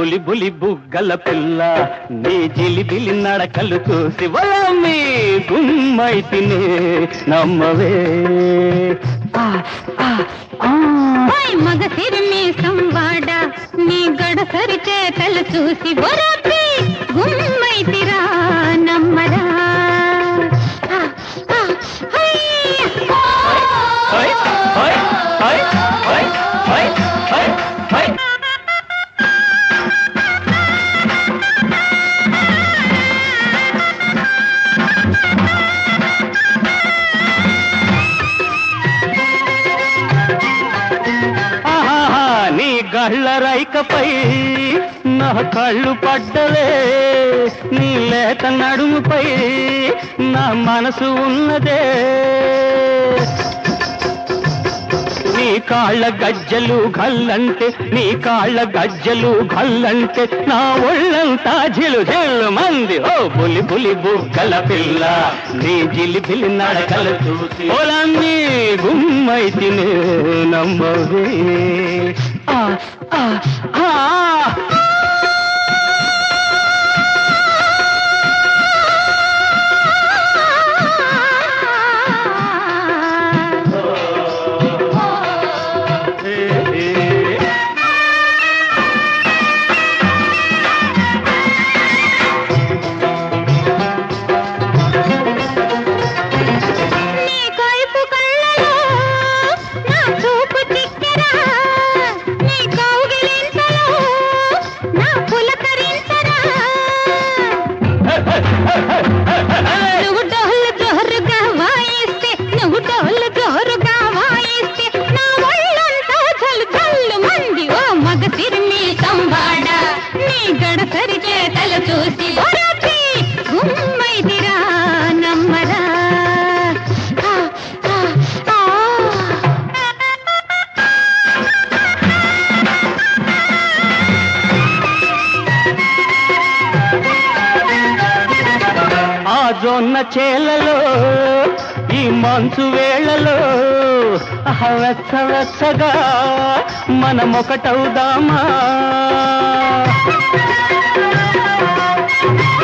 Bully bully బుగ్గల పిల్ల నీ జిలిబిలి నడకలు చూసి వలమి గుమ్మైతినే నమ్మవే ఆ, ఆ, ఆ. ఓయ్ మగ సిరిమి సంవాడ నీ గడసరి చేతలు చూసి బొరపి గుమ్మైతిరా నమ్మరా ఆ, ఆ, హయ్య. హై, హై, హై, హై, హై, హై, హై. ఆహాహా, నీ గళ్ళ రైకపై నా కళ్ళు పడ్డలే నీ లేత నడుముపై నా మనసు ఉన్నదే నీ కాళ్ళ గజ్జలు గల్లంటే నీ కాళ్ళ గజ్జలు గల్లంటే నా ఒళ్ళంతా జిలు జిల్లు మంది ఓ బులి బులి బుగ్గల పిల్ల నీ జిలి పిలి నడకలు చూసి పొలన్నీ గుమ్మై తినే నమ్మవే ఆ, ఆ, ఆ. ఏ, ఏ. నీ కైపు కళ్ళలో నా చూపు చిక్కెరా నీ కౌగిలింతలో నా పులకరించరా నువ్వు డోలు జోరుగా వాయిస్తే నువ్వు డోలు జోరుగా వాయిస్తే నా ఒళ్ళంతా జల్లు జల్లు మంది ఓ మగ తిరిమి సంవాడ నీ గడసరి చేతలు చూసి ఒరపి గుమ్మైదిరా నమ్మరా ఆ, ఆ, ఆ. ఆ జొన్న చేలలో ఈ మంచు వేళలో ఆహ వెచ్చ వెచ్చగా మనమొకటవుదామా